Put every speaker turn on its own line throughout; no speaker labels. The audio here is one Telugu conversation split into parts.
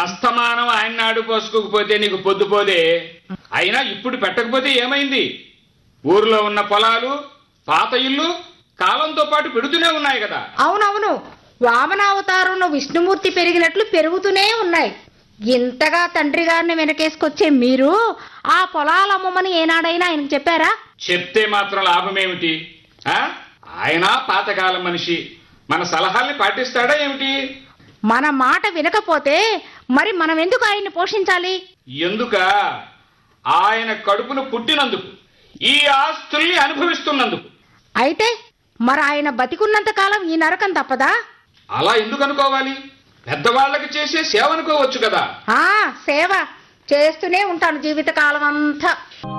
అస్తమానం ఆయన నాడు పోసుకోకపోతే నీకు పొద్దుపోదే అయినా ఇప్పుడు పెట్టకపోతే ఏమైంది ఊర్లో ఉన్న పొలాలు పాత ఇల్లు కాలంతో పాటు పెడుతూనే ఉన్నాయి కదా
అవునవును వామనావతారంలో విష్ణుమూర్తి పెరిగినట్లు పెరుగుతూనే ఉన్నాయి ఇంతగా తండ్రి గారిని వెనకేసుకొచ్చే మీరు ఆ పొలాలు అమ్మమని ఏనాడైనా ఆయనకు చెప్పారా
చెప్తే మాత్రం లాభమేమిటి ఆ? ఆయన పాతకాలం మనిషి మన సలహాల్ని పాటిస్తాడా ఏమిటి
మన మాట వినకపోతే మరి మనం ఎందుకు ఆయన్ని పోషించాలి
ఎందుక ఆయన కడుపును పుట్టినందుకు ఈ ఆస్తుల్ని అనుభవిస్తున్నందుకు
అయితే మరి ఆయన బతికున్నంత కాలం ఈ నరకం తప్పదా
అలా ఎందుకు అనుకోవాలి పెద్దవాళ్ళకి చేసే సేవ అనుకోవచ్చు కదా
ఆ సేవ చేస్తూనే ఉంటాను జీవితకాలం అంతా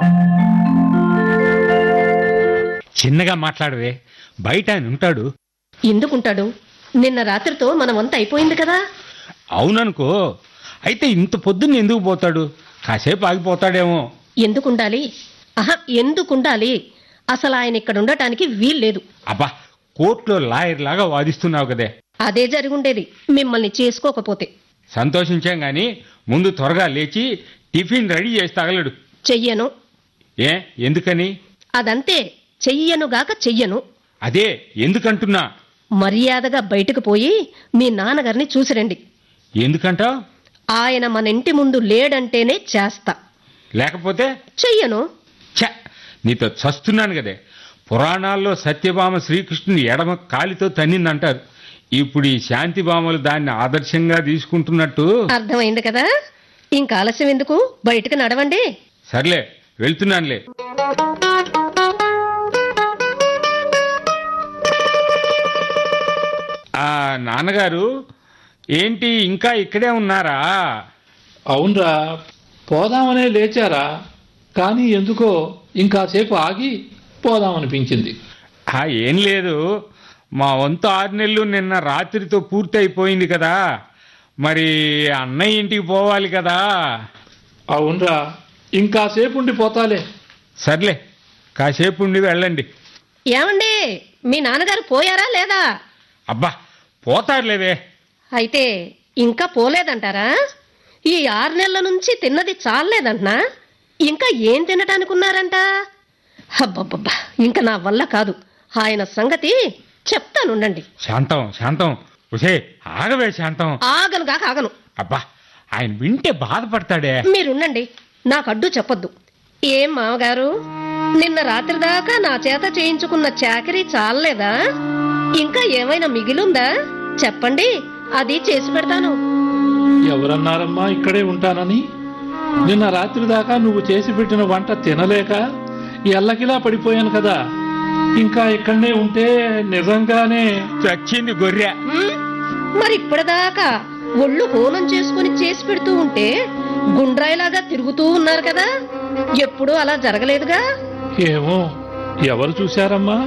చిన్నగా మాట్లాడవే బయట ఆయన ఉంటాడు
ఎందుకుంటాడు నిన్న రాత్రితో మన వంత అయిపోయింది కదా
అవుననుకో అయితే ఇంత పొద్దున్న ఎందుకు పోతాడు కాసేపు ఆగిపోతాడేమో
ఎందుకుండాలి ఆహా ఎందుకుండాలి అసలు ఆయన ఇక్కడ ఉండటానికి వీల్లేదు
అబ్బా కోర్టులో లాయర్ లాగా వాదిస్తున్నావు కదే
అదే జరుగుండేది మిమ్మల్ని చేసుకోకపోతే
సంతోషించాం గాని ముందు త్వరగా లేచి టిఫిన్ రెడీ చేసి తగలడు
చెయ్యను
ఏ ఎందుకని
అదంతే చెయ్యనుగాక చెయ్యను
అదే ఎందుకంటున్నా
మర్యాదగా బయటకు పోయి మీ నాన్నగారిని చూసిరండి
ఎందుకంటావు
ఆయన మన ఇంటి ముందు లేడంటేనే చేస్తా
లేకపోతే
చెయ్యను
ఛ నీతో చస్తున్నాను కదే పురాణాల్లో సత్యభామ శ్రీకృష్ణుని ఎడమ కాలితో తన్నిందంటారు ఇప్పుడు ఈ శాంతిభామలు దాన్ని ఆదర్శంగా తీసుకుంటున్నట్టు
అర్థమైంది కదా ఇంకా ఆలస్యం ఎందుకు బయటకు నడవండి
సర్లే వెళ్తున్నానులే ఆ నాన్నగారు ఏంటి ఇంకా ఇక్కడే ఉన్నారా
అవునరా పోదామనే లేచారా కానీ ఎందుకో ఇంకాసేపు ఆగి పోదామనిపించింది
ఆ ఏం లేదు మా వంతు ఆరు నెలలు నిన్న రాత్రితో పూర్తి అయిపోయింది కదా మరి అన్నయ్య ఇంటికి పోవాలి కదా
అవునరా ఇంకాసేపు ఉండి పోతాలే
సర్లే కాసేపు ఉండి వెళ్ళండి
ఏమండి మీ నాన్నగారు పోయారా లేదా
అబ్బా పోతారులేవే
అయితే ఇంకా పోలేదంటారా ఈ ఆరు నెలల నుంచి తిన్నది చాలేదంటనా ఇంకా ఏం తినటానికి ఉన్నారంట అబ్బబ్బబ్బా ఇంకా నా వల్ల కాదు ఆయన సంగతి చెప్తానుండండి
శాంతం శాంతం ఉసే ఆగవే శాంతం
ఆగనుగాక ఆగను
అబ్బా ఆయన వింటే బాధపడతాడే
మీరుండండి నాకు అడ్డు చెప్పొద్దు ఏం మామగారు నిన్న రాత్రి దాకా నా చేత చేయించుకున్న చాకరీ చాలలేదా ఇంకా ఏమైనా మిగిలుందా చెప్పండి అది చేసి పెడతాను
ఎవరన్నారమ్మా ఇక్కడే ఉంటానని నిన్న రాత్రి దాకా నువ్వు చేసి పెట్టిన వంట తినలేక ఎల్లకిలా పడిపోయాను కదా ఇంకా ఇక్కడనే ఉంటే నిజంగానే
చచ్చింది గొర్రె
హ్మ్? మరి ఇప్పటిదాకా ఒళ్ళు హోనం చేసుకుని చేసి పెడుతూ ఉంటే గుండ్రాయిలాగా తిరుగుతూ ఉన్నారు కదా ఎప్పుడూ అలా జరగలేదుగా
ఏమో ఎవరు చూశారమ్మా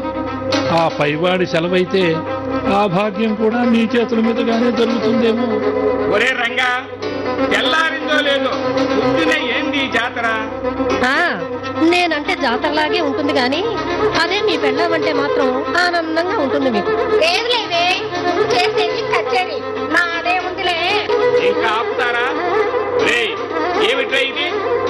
ఆ పైవాడి సెలవైతే ఆ భాగ్యం కూడా నీ చేతుల మీదుగానే జరుగుతుందేమో
ఒరే రంగా తెల్లారిందో లేదో పొద్దునే ఏంది ఈ జాతర
ఆ నేనంటే జాతరలాగే ఉంటుంది గాని అదే మీ పెళ్ళామంటే మాత్రం ఆనందంగా ఉంటుంది మీకు
లేదు లేదే నువ్వు చేసేది కచేరీ నాదే ఉందిలే
ఇంకా ఆపుతారా రే ఏమిట్రా ఇది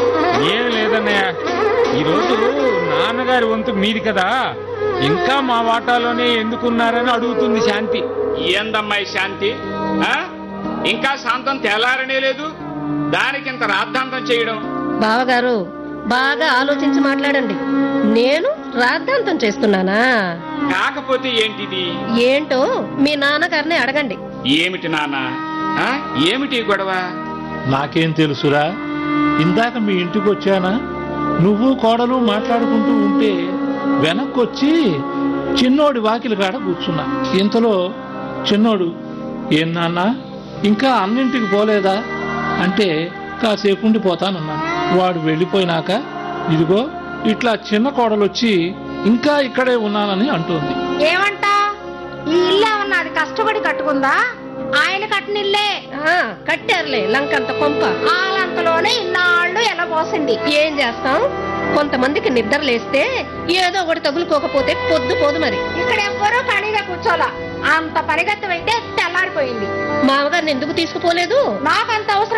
ఏం లేదన్నయ్య ఈరోజు నాన్నగారి వంతు మీది కదా ఇంకా మా వాటాలోనే ఎందుకున్నారని అడుగుతుంది శాంతి
ఏందమ్మాయి శాంతి ఆ? ఇంకా శాంతం తెల్లారనే లేదు దానికింత రాద్ధాంతం చేయడం
బావగారు బాగా ఆలోచించి మాట్లాడండి నేను రాద్ధాంతం చేస్తున్నానా
కాకపోతే ఏంటిది
ఏంటో మీ నాన్నగారిని అడగండి
ఏమిటి నాన్న ఆ? ఏమిటి ఈ గొడవ
నాకేం తెలుసురా ఇందాక మీ ఇంటికి వచ్చానా నువ్వు కోడలు మాట్లాడుకుంటూ ఉంటే వెనక్కొచ్చి చిన్నోడి వాకిలి కాడ కూర్చున్నా ఇంతలో చిన్నోడు ఏం నాన్న ఇంకా అన్నింటికి పోలేదా అంటే కాసేపు ఉండి పోతానన్నాను వాడు వెళ్ళిపోయినాక ఇదిగో ఇట్లా చిన్న కోడలు వచ్చి ఇంకా ఇక్కడే ఉన్నానని అంటోంది
ఏమంట ఈ ఇల్లు ఏమన్నా అది కష్టపడి కట్టుకుందా ఆయన కట్టిన ఇల్లే
ఆ కట్టారులే లంకంత కొంప
ఆలంతలోనే ఇన్నాళ్ళు ఎలా పోసింది
ఏం చేస్తాం కొంతమందికి నిద్ర లేస్తే ఏదో ఒకటి తగులుకోకపోతే పొద్దు పోదు మరి
ఇక్కడ ఎవ్వరూ ఖాళీగా కూర్చోలా అంత పరిగెత్తమైతే తెల్లారిపోయింది
మామగారిని ఎందుకు తీసుకుపోలేదు
నాకంత అవసరం